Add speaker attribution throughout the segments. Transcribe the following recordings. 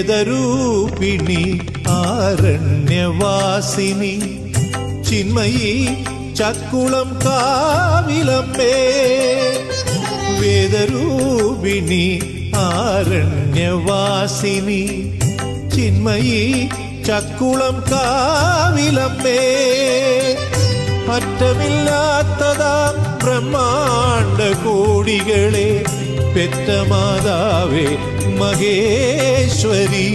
Speaker 1: വേദരൂപിണി ആരണ്യവാസിനി ചിന്മയി ചക്കുളം കാവിലമ്മേ വേദരൂപിണി ആരണ്യവാസിനി ചിന്മയി ചക്കുളം കാവിലമ്മേ അറ്റമില്ലാത്തതാ ബ്രഹ്മാണ്ട കോടികളെ പെറ്റ മാതാവേ മഹേശ്വരി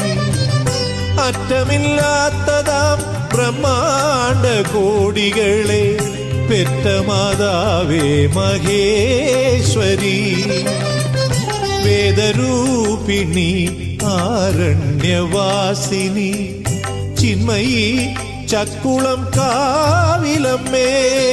Speaker 1: അറ്റമില്ലാത്തതാം ബ്രഹ്മാണ്ട കോടികളെ പെറ്റ മാതാവേ മഹേശ്വരി വേദരൂപിണി ആരണ്യവാസിനി ചിന്മയി ചക്കുളം കാവിലമ്മേ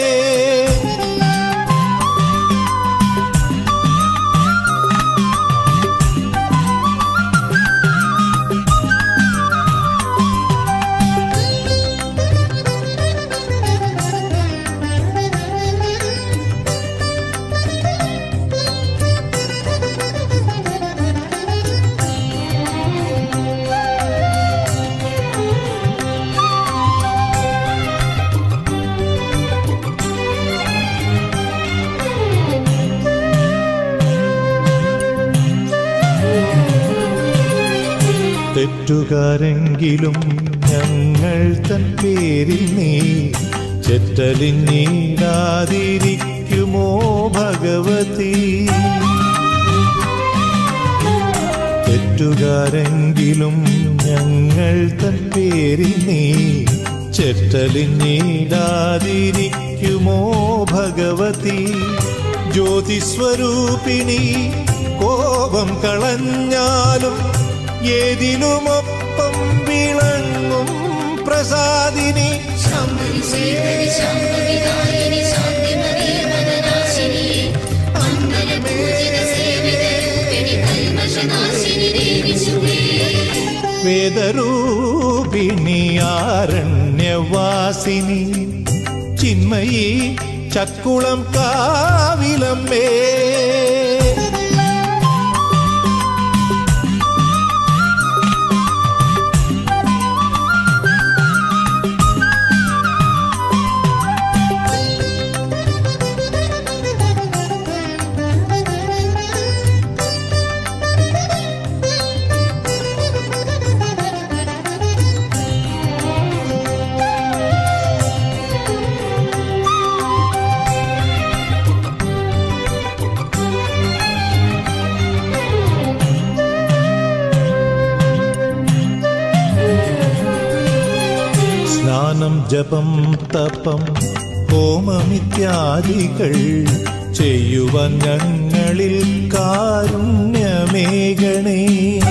Speaker 1: തെറ്റുകാരെങ്കിലും ഞങ്ങൾ തൻ പേരിൽ നീ ചെറ്റലിഞ്ഞീടാതിരിക്കുമോ ഭഗവതി തെറ്റുകാരെങ്കിലും ഞങ്ങൾ തൻ പേരിൽ നീ ചെറ്റലിഞ്ഞീടാതിരിക്കുമോ ഭഗവതി ജ്യോതിസ്വരൂപിണി കോപം കളഞ്ഞാലും ഏതിലുമൊപ്പം വിളങ്ങും പ്രസാദിനി
Speaker 2: ശാന്തരി സേവരി ശാന്തവിദായിനി ശാന്തിമതി മദനാശിനി മംഗലപൂജിത സേവിത രൂപിണി കൽമഷനാശിനി ദേവി ശുഭേ
Speaker 1: വേദരൂപിണി ആരണ്യവാസിനി ചിന്മയി ചക്കുളം കാവിലമ്മേ സ്നാനം ജപം തപം ഹോമമിത്യാദികൾ ചെയ്യുവാൻ ഞങ്ങളിൽ കാരുണ്യമേകണേ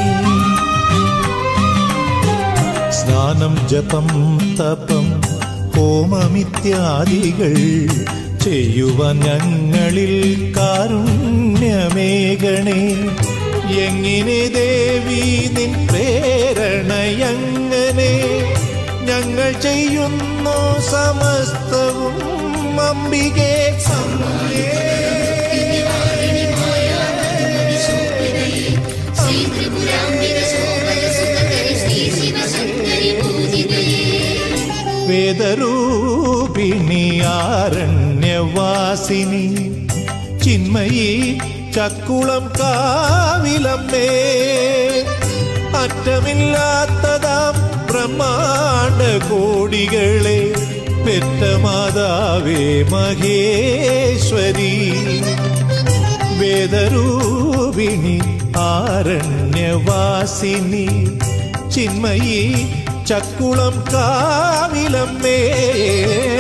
Speaker 1: സ്നാനം ജപം തപം ഹോമമിത്യാദികൾ ചെയ്യുവാൻ ഞങ്ങളിൽ കാരുണ്യമേകണേ എങ്ങനെ ദേവി നിൻ പ്രേരണയങ്ങനെ ഞങ്ങൾ ചെയ്യുന്നു സമസ്തവും അംബികെ
Speaker 2: ശ്രീ ത്രിപുരാംബിക ശോഭന സുഖകരി ശ്രീ ശിവശങ്കരി പൂജിതയേ
Speaker 1: വേദരൂപിണി ആരണ്യവാസിനി ചിന്മയി ചക്കുളം കാവിലമ്മേ അറ്റമില്ലാത്തതാം ബ്രഹ്മാണ്ട കോടികളെ പെറ്റ മാതാവേ മഹേശ്വരി വേദരൂപിണി ആരണ്യവാസിനി ചിന്മയി ചക്കുളം കാവിലമ്മേ